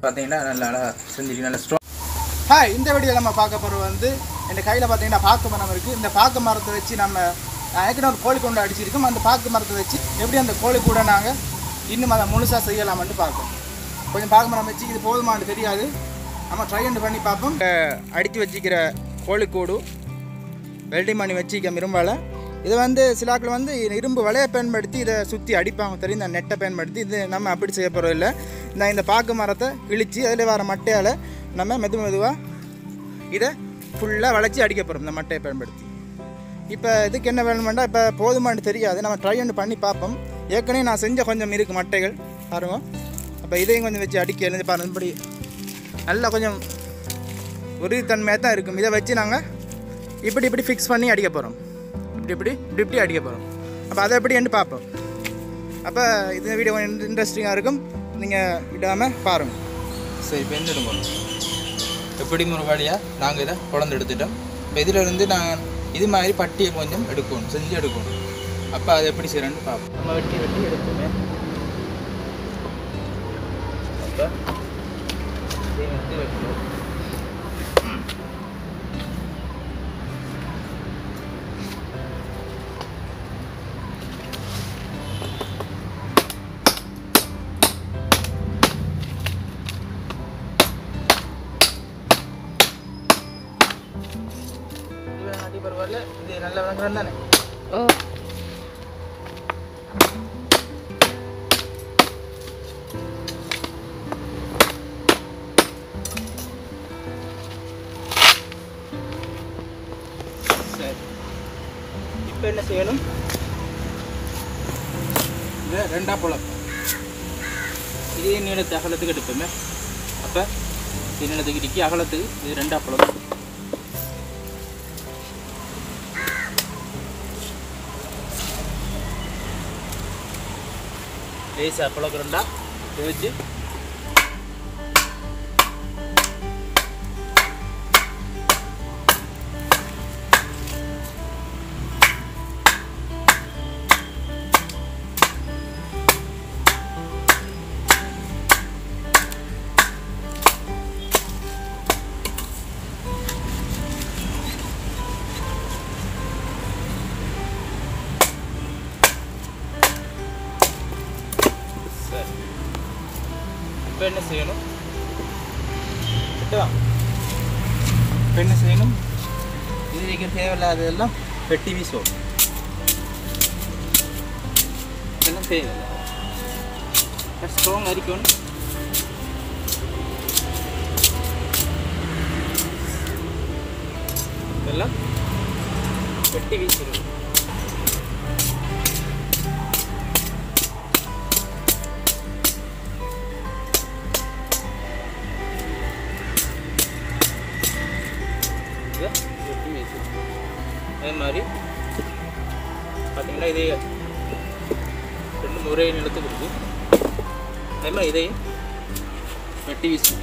பார்த்தீங்கன்னா நல்லா அழகாக செஞ்சுட்டு நல்லா ஸ்ட்ராங் ஹாய் இந்த வீடியோ நம்ம பார்க்க போகிறது வந்து என் கையில் பார்த்தீங்கன்னா பாக்கு மரம் இருக்குது இந்த பாக்கு மரத்தை வச்சு நம்ம நான் ஏற்கனவே ஒரு கோழி கொண்டு அடிச்சிருக்கோம் அந்த பாக்கு மரத்தை வச்சு எப்படி அந்த கோழி கூட நாங்கள் இன்னும் அதை முழுசாக செய்யலாமான்னு பார்ப்போம் கொஞ்சம் பாக்கு மரம் வச்சு இது போதுமான்னு தெரியாது நம்ம ட்ரை பண்ணி பார்ப்போம் அடித்து வச்சுக்கிற கோழிக்கூடு வெல்டிங் பண்ணி வச்சுக்க இரும்பால் இது வந்து சிலாக்கள் வந்து இரும்பு வலையை பயன்படுத்தி இதை சுற்றி அடிப்பாங்க தெரியும் இந்த நெட்டை பயன்படுத்தி இது நம்ம அப்படி செய்ய போகிறோம் இல்லை இந்த இந்த பாக்கு மரத்தை கிழித்து அதில் வர மட்டையால் நம்ம மெது மெதுவாக இதை ஃபுல்லாக வளைச்சி அடிக்க போகிறோம் இந்த மட்டையை பயன்படுத்தி இப்போ இதுக்கு என்ன வேணுமெண்டா இப்போ போதுமான்னு தெரியாது நம்ம ட்ரை ஒன்று பண்ணி பார்ப்போம் ஏற்கனவே நான் செஞ்ச கொஞ்சம் இருக்குது மட்டைகள் பாருங்க அப்போ இதையும் கொஞ்சம் வச்சு அடிக்க எழுந்து பாருங்க இப்படி நல்லா கொஞ்சம் உறுதித்தன்மையாக தான் இருக்கும் இதை வச்சு நாங்கள் இப்படி இப்படி ஃபிக்ஸ் பண்ணி அடிக்க போகிறோம் இப்படி இப்படி இப்படி இப்படி அடிக்க போகிறோம் அப்போ அதை எப்படின்னு பார்ப்போம் அப்போ இந்த வீடியோ கொஞ்சம் இன்ட்ரெஸ்டிங்காக இருக்கும் நீங்கள் விடாமல் பாருங்கள் சரி இப்போ எந்திடுங்க எப்படி ஒரு வழியாக நாங்கள் இதை குழந்து எடுத்துட்டோம் இப்போ இதில் இருந்து நாங்கள் இது மாதிரி பட்டியை கொஞ்சம் எடுக்கணும் செஞ்சு எடுக்கணும் அப்போ அதை எப்படி செய்கிறேன்னு பார்ப்போம் நம்ம வெட்டி வெட்டி எடுப்போமே அப்போ இதை வந்து வெட்டுவோம் இது அடி பரவாயில்ல இது நல்ல விளங்குறது தானே ஓ சரி இப்போ என்ன செய்யணும் இதை ரெண்டா புலம் இதே நீளத்து அகலத்துக்கு எடுப்போமே அப்போ இது நீளத்துக்கு இடிக்கி அகலத்துக்கு இது ரெண்டா புலம் லேசாக புழக்கிறண்டா இதை வச்சு சரி இப்போ என்ன செய்யணும் கிட்டவா இப்போ என்ன செய்யணும் இது வைக்க தேவையில்லாததெல்லாம் வெட்டி வீசுவோம் இதெல்லாம் தேவையில்லை ஸ்ட்ராங் அரிக்கணும் இதெல்லாம் வெட்டி வீசிடுவோம் இதை வெட்டி வீசிடுவோம் அதே மாதிரி பார்த்தீங்கன்னா இதே ரெண்டு முறை நிலத்துக்கு இருக்கு அதே மாதிரி இதையும் வெட்டி வீசுவோம்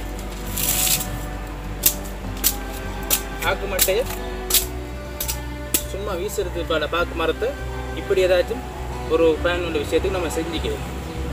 ஆக்கு மட்டையை சும்மா வீசுறது பல பாக்கு மரத்தை இப்படி ஏதாச்சும் ஒரு பயனுள்ள விஷயத்துக்கு நம்ம செஞ்சுக்கலாம்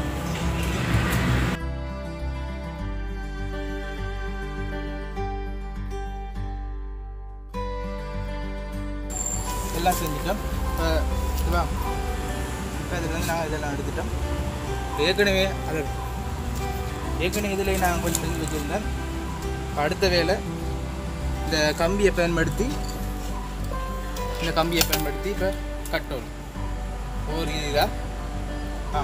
எல்லாம் செஞ்சுட்டோம் இப்போ இதுவா இப்போ இதில் வந்து நாங்கள் இதெல்லாம் எடுத்துட்டோம் ஏற்கனவே அது ஏற்கனவே இதில் நான் கொஞ்சம் செஞ்சு வச்சுருந்தேன் இப்போ அடுத்த வேலை இந்த கம்பியை பயன்படுத்தி இந்த கம்பியை பயன்படுத்தி இப்போ கட்டணும் ஒரு இதாக ஆ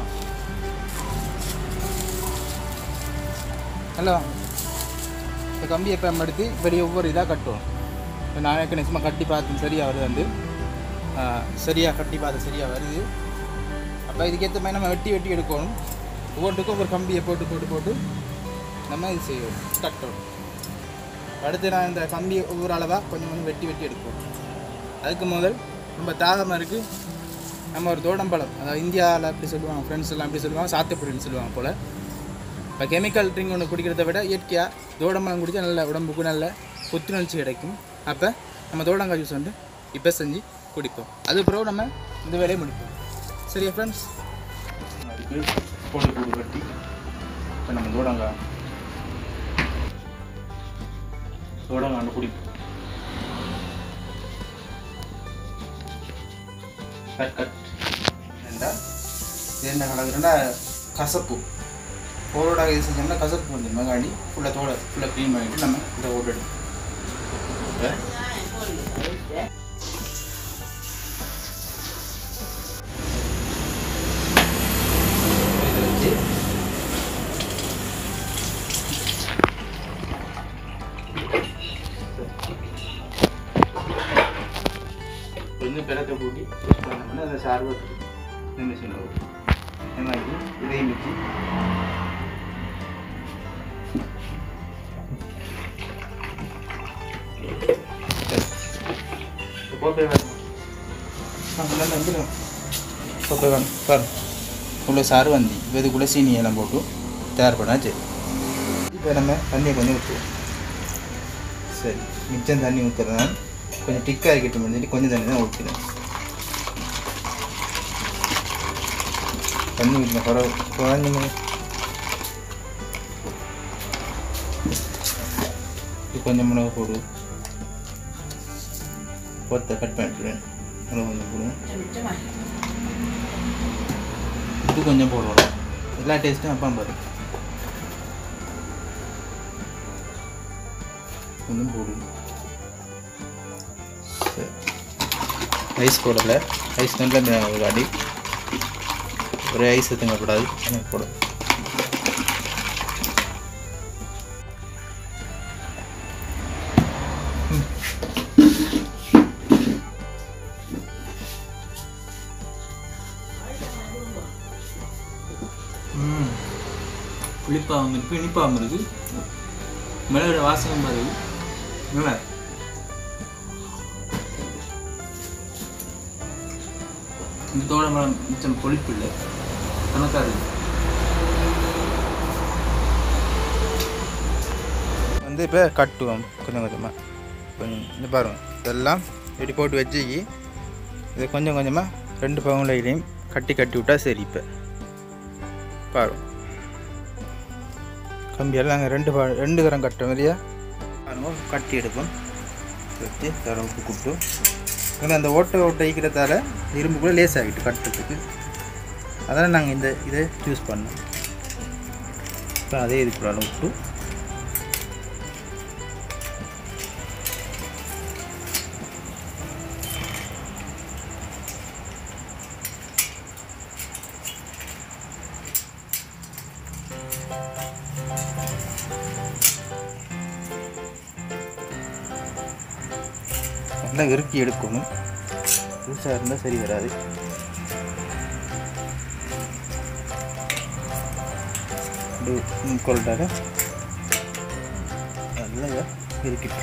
ஹலோ இந்த கம்பியை பயன்படுத்தி வெளியே ஒவ்வொரு இதாக கட்டுவோம் இப்போ நான் ஏற்கனவே சும்மா கட்டி பார்த்தேன் சரியாக வருது வந்து சரியாக கட்டி பார்த்து சரியாக வருது அப்போ இதுக்கேற்ற மாதிரி நம்ம வெட்டி வெட்டி எடுக்கணும் ஒவ்வொன்றுக்கும் ஒரு கம்பியை போட்டு போட்டு போட்டு நம்ம இது செய்யணும் கட்டணும் அடுத்து நான் இந்த கம்பி ஒவ்வொரு அளவாக கொஞ்சம் கொஞ்சம் வெட்டி வெட்டி எடுப்போம் அதுக்கு முதல் ரொம்ப தாகமாக இருக்குது நம்ம ஒரு தோடம்பழம் அதாவது இந்தியாவில் அப்படி சொல்லுவாங்க ஃப்ரெண்ட்ஸ் எல்லாம் அப்படி சொல்லுவாங்க சாத்துப்பொடின்னு சொல்லுவாங்க போல் இப்போ கெமிக்கல் ட்ரிங்க் ஒன்று குடிக்கிறத விட இயற்கையாக தோடம்பழம் குடித்தா நல்ல உடம்புக்கு நல்ல புத்துணர்ச்சி கிடைக்கும் அப்போ நம்ம தோடங்காய் ஜூஸ் வந்து இப்போ செஞ்சு குடிப்போம் அது பிறகு நம்ம இந்த வேலையை முடிப்போம் சரியா ஃப்ரெண்ட்ஸ் அதுக்கு கோழி கூடு கட்டி இப்போ நம்ம தோடங்காய் சோடா நான் குடிப்போம் கட் கட் ஏண்டா இது என்ன கலக்குறேன்னா கசப்பு தோலோட இது செஞ்சோம்னா கசப்பு வந்து மகாணி ஃபுல்லாக தோலை ஃபுல்லாக க்ளீன் பண்ணிட்டு நம்ம இதை ஓடணும் இதை வச்சு கொஞ்சம் பிறக்க கூட்டி பண்ணோம்னா அந்த சார்பு இந்த மிஷினில் ஓடும் இந்த மாதிரி இதையும் வச்சு கோப்பை வேணும் நல்லா வந்துடும் கோப்பை வேணும் பாரு உள்ள சாறு வந்தி இப்போ இதுக்குள்ளே சீனி எல்லாம் போட்டு தயார் பண்ணாச்சு இப்போ நம்ம தண்ணியை கொஞ்சம் ஊற்றுவோம் சரி மிச்சம் தண்ணி ஊற்றுறதுனால கொஞ்சம் டிக்காக இருக்கட்டும் சொல்லி கொஞ்சம் தண்ணி தான் ஊற்றினேன் தண்ணி ஊற்றின குறை குழந்தைங்க இது கொஞ்சம் மிளகு போடு பொத்தை கட் பண்ணிட்டுருவேன் மிளகு கொஞ்சம் போடுவேன் இது கொஞ்சம் போடுவோம் எல்லா டேஸ்ட்டும் அப்பா பாரு கொஞ்சம் போடுவோம் சரி ஐஸ் போடலை ஐஸ் நல்லா ஒரு அடி ஒரே ஐஸ் எத்துங்கக்கூடாது எனக்கு போடும் ம் புளிப்பாகவும் இருக்கு இனிப்பாகவும் இருக்கு மிளகோட வாசகம் வருது நல்லா இருக்கு. இந்த தோட மரம் மிச்சம் பொழிப்பு இல்லை கணக்காக இருக்கு வந்து இப்போ கட்டுவோம் கொஞ்சம் கொஞ்சமாக கொஞ்சம் இந்த பாருங்க இதெல்லாம் இப்படி போட்டு வச்சு இதை கொஞ்சம் கொஞ்சமாக ரெண்டு பவுன்லையும் கட்டி கட்டி விட்டா சரி இப்போ பாருங்க கம்பியெல்லாம் நாங்கள் ரெண்டு பா- ரெண்டு கரம் கட்டுற மாதிரியா பாருங்க கட்டி எடுப்போம் வச்சு தர உப்பு கூப்பிட்டு ஏன்னா அந்த ஓட்டை ஓட்டை ஈக்கிறதால இரும்பு கூட லேஸ் ஆகிட்டு கட்டுறதுக்கு அதனால் நாங்கள் இந்த இதை யூஸ் பண்ணோம் இப்போ அதே இதுக்குள்ள விட்டு நல்லா இறுக்கி எடுக்கணும் லூஸாக இருந்தால் சரி வராது கொள்ளாத நல்லா இறுக்கிட்டு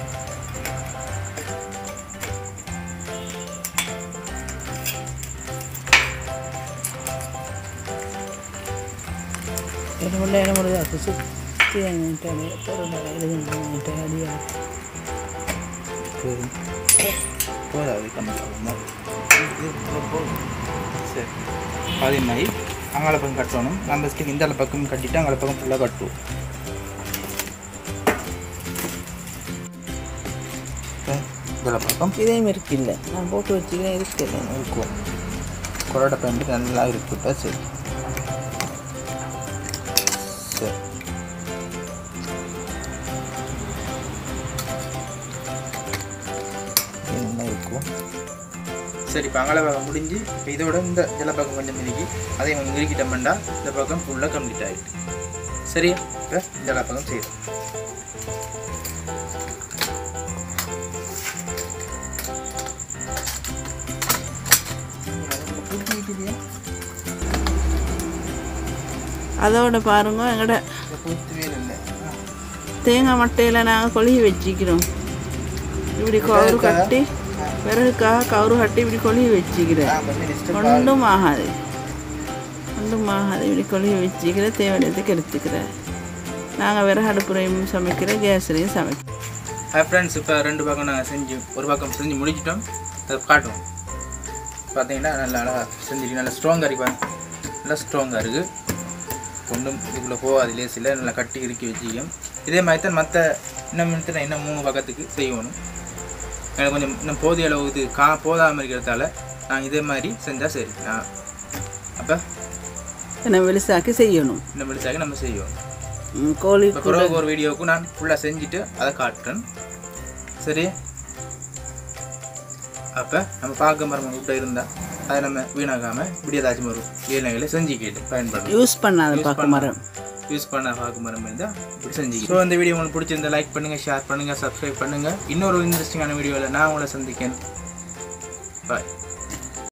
என்னமுள்ள என்னமுள்ள அது சுற்றி என்கிட்ட திறந்த எழுதிட்டு அடியா போதும் போதாது கம்மியாகும் சரி அதே மாதிரி அங்காள பக்கம் கட்டணும் நம்ம ஸ்டிக் இந்த பக்கம் கட்டிட்டு அங்காள பக்கம் ஃபுல்லாக கட்டுவோம் இப்போ இந்த பக்கம் இதையும் இருக்குல்ல நான் போட்டு வச்சுக்கிறேன் இருக்குல்ல இருக்கும் கொரோட பேண்ட் நல்லா இருக்குட்டா சரி சரி என்ன இருக்கும் சரி இப்போ அங்கல பக்கம் முடிஞ்சு இப்போ இதோட இந்த ஜல பக்கம் கொஞ்சம் மிதிக்கி அதையும் கொஞ்சம் இறுக்கிட்டோம்னா இந்த பக்கம் ஃபுல்லாக கம்ப்ளீட் ஆகிட்டு சரியா இப்போ ஜல பக்கம் செய்யும் அதோட பாருங்க எங்கட பூத்துவே இல்லை தேங்காய் மட்டையில் நாங்கள் கொழுகி வச்சுக்கிறோம் இப்படி கவுரு கட்டி விறகுக்காக கவுரு கட்டி இப்படி கொழுகி வச்சுக்கிறேன் நான் வந்து லிஸ்ட்டு ஒன்றும் ஆகாது ஒன்றும் ஆகாது இப்படி கொழுகி வச்சுக்கிற தேவையானதுக்கு எடுத்துக்கிறேன் நாங்கள் விறகு அடுப்புலையும் சமைக்கிறோம் கேஸ்லையும் சமைக்கிறோம் ஹாய் ஃப்ரெண்ட்ஸ் இப்போ ரெண்டு பக்கம் நாங்கள் செஞ்சு ஒரு பக்கம் செஞ்சு முடிச்சிட்டோம் அதை காட்டுவோம் பார்த்தீங்கன்னா நல்லா அழகாக செஞ்சுட்டு நல்லா ஸ்ட்ராங்காக இருக்கு பாருங்க. நல்லா ஸ்ட்ராங்காக இருக்குது ஒன்றும் இதுக்குள்ளே போகாது லேசில் நல்லா கட்டி இறுக்கி வச்சுக்கோம் இதே மாதிரி தான் மற்ற இன்னும் இன்னும் இன்னும் மூணு பக்கத்துக்கு செய்யணும் எனக்கு கொஞ்சம் இன்னும் போதிய அளவு இது கா போதாமல் இருக்கிறதால நான் இதே மாதிரி செஞ்சால் சரி நான் அப்போ என்ன வெளிசாக்கி செய்யணும் இந்த மெடிசாக நம்ம செய்வோம் ம், கோழி இப்போ பிறகு ஒரு வீடியோவுக்கு நான் ஃபுல்லாக செஞ்சுட்டு அதை காட்டுறேன் சரி அப்போ நம்ம பார்க்க மரம் விட்ட இருந்தால் அதை நம்ம வீணாக்காமல் இப்படி ஏதாச்சும் ஒரு வேலைகளை செஞ்சுக்கிட்டு பயன்படுத்தணும் யூஸ் பண்ணாத பார்க்க மரம் யூஸ் பண்ண பார்க்க மரம் இருந்தால் இப்படி செஞ்சுக்கிட்டு ஸோ இந்த வீடியோ உங்களுக்கு பிடிச்சிருந்தா லைக் பண்ணுங்கள் ஷேர் பண்ணுங்கள் சப்ஸ்கிரைப் பண்ணுங்கள் இன்னொரு இன்ட்ரெஸ்டிங்கான வீடியோவில் நான் உங்களை சந்திக்கேன் பாய்